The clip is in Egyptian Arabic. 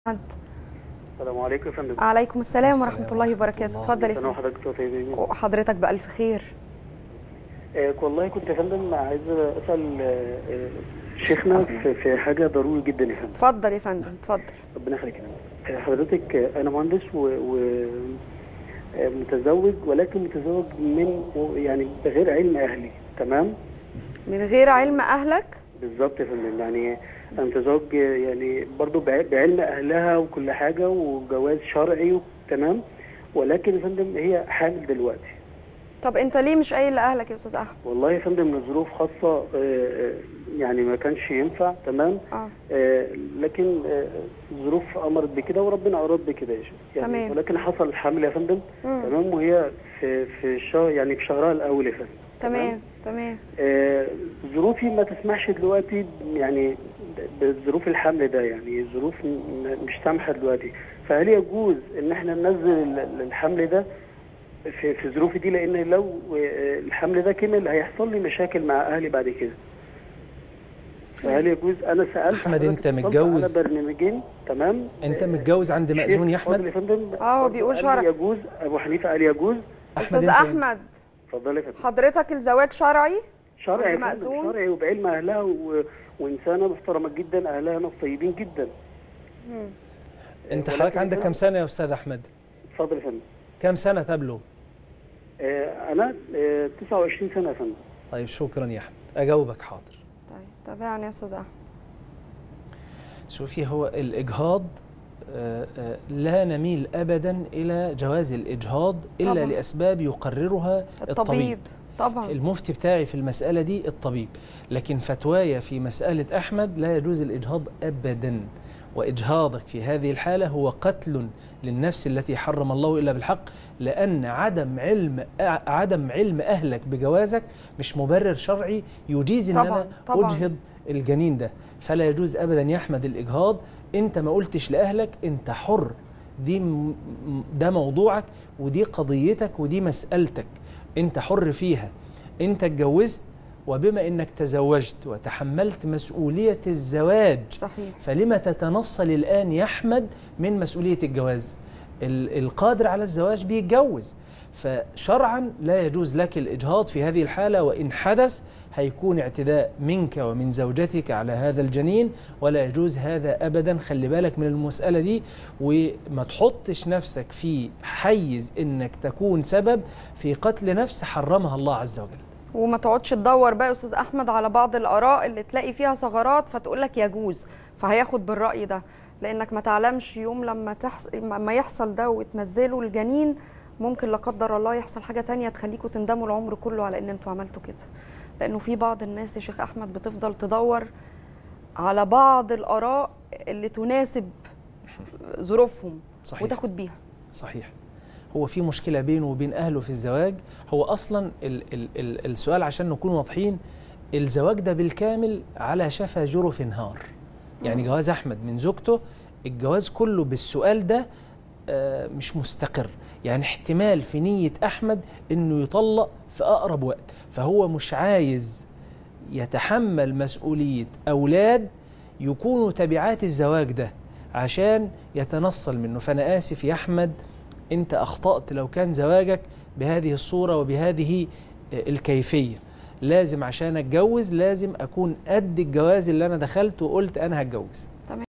السلام عليكم يا فندم عليكم السلام السلام ورحمة الله وبركاته ورحمة اتفضل يا انا فندم وحضرتك طيبين وحضرتك بألف خير آه والله كنت يا فندم عايز اسال آه، آه، شيخنا في, في حاجه ضروري جدا يا فندم اتفضل يا فندم اتفضل ربنا يخليك يا فندم. آه، حضرتك آه، انا مهندس و, و آه، متزوج ولكن متزوج من يعني بغير علم اهلي تمام من غير علم أهلك بالظبط يا فندم يعني انا متزوج آه، يعني برضو بع- بعلم اهلها وكل حاجه وجواز شرعي تمام ولكن يا فندم هي حامل دلوقتي طب أنت ليه مش قايل لأهلك يا أستاذ أحمد والله يا فندم لظروف خاصة آه، آه، يعني ما كانش ينفع تمام اه آه، لكن آه، الظروف أمرت بكده وربنا أراد بكده يا شيخ. يعني تمام. ولكن حصل الحمل يا فندم مم. تمام وهي في في الشهر يعني في شهرها الأول يا فندم تمام تمام آه، ظروفي ما تسمحش دلوقتي يعني بظروف الحمل ده يعني الظروف م- مش سامحة دلوقتي فهل يجوز إن احنا ننزل ال- الحمل ده في في ظروفي دي لان لو آه، الحمل ده كمل هيحصل لي مشاكل مع اهلي بعد كده فهل يجوز انا سالت أحمد، حضرتك أنت اتصلت متجوز؟ على برنامجين تمام انت آه، متجوز عند شيخ مأذون يا فاضل احمد يا فندم آه، هو برضه بيقول قال شرع. لي يجوز ابو حنيفه قال يجوز أستاذ أنت- أحمد اتفضل يا فندم حضرتك الزواج شرعي شرعي يا عند فندم، مأذون؟ شرعي وبعلم اهلها و... وانسانه محترمه جدا اهلها ناس طيبين جدا مم. انت ولكن حضرتك عندك أنا- كم سنه يا استاذ احمد اتفضل يا فندم كم سنه تبلغ آه، انا آه، 29 سنه يا فندم طيب شكرا يا احمد اجاوبك حاضر طيب تابعني يا أستاذ أحمد شوفي هو الإجهاض آه، آه، لا نميل أبدا إلى جواز الإجهاض إلا طبعاً. لأسباب يقررها الطبيب الطبيب طبعا المفتي بتاعي في المسألة دي الطبيب لكن فتوايا في مسألة أحمد لا يجوز الإجهاض أبدا وإجهاضك في هذه الحالة هو قتل للنفس التي حرم الله إلا بالحق لأن عدم علم عدم علم أهلك بجوازك مش مبرر شرعي يجيز أن طبعاً، أنا طبعاً. أجهض الجنين ده فلا يجوز أبدا يا أحمد الإجهاض أنت ما قلتش لأهلك أنت حر دي م- م- ده موضوعك ودي قضيتك ودي مسألتك أنت حر فيها أنت اتجوزت وبما أنك تزوجت وتحملت مسؤولية الزواج صحيح فلما تتنصل الآن يا أحمد من مسؤولية الجواز ال- القادر على الزواج بيتجوز فشرعا لا يجوز لك الإجهاض في هذه الحالة وإن حدث هيكون اعتداء منك ومن زوجتك على هذا الجنين ولا يجوز هذا أبدا خلي بالك من المسألة دي وما تحطش نفسك في حيز إنك تكون سبب في قتل نفس حرمها الله عز وجل وما تقعدش تدور بقى يا استاذ احمد على بعض الاراء اللي تلاقي فيها ثغرات فتقول لك يجوز فهياخد بالراي ده لانك ما تعلمش يوم لما تحص... ما يحصل ده وتنزلوا الجنين ممكن لا قدر الله يحصل حاجه تانية تخليكم تندموا العمر كله على ان انتوا عملتوا كده لانه في بعض الناس يا شيخ احمد بتفضل تدور على بعض الاراء اللي تناسب ظروفهم صحيح وتاخد بيها صحيح هو في مشكلة بينه وبين أهله في الزواج هو أصلا ال ال ال السؤال عشان نكون واضحين الزواج ده بالكامل على شفا جرف نهار يعني جواز أحمد من زوجته الجواز كله بالسؤال ده آه، مش مستقر يعني احتمال في نية أحمد أنه يطلق في أقرب وقت فهو مش عايز يتحمل مسؤولية أولاد يكونوا تبعات الزواج ده عشان يتنصل منه فأنا آسف يا أحمد أنت أخطأت لو كان زواجك بهذه الصورة وبهذه الكيفية لازم عشان أتجوز لازم أكون قد الجواز اللي أنا دخلت وقلت أنا هتجوز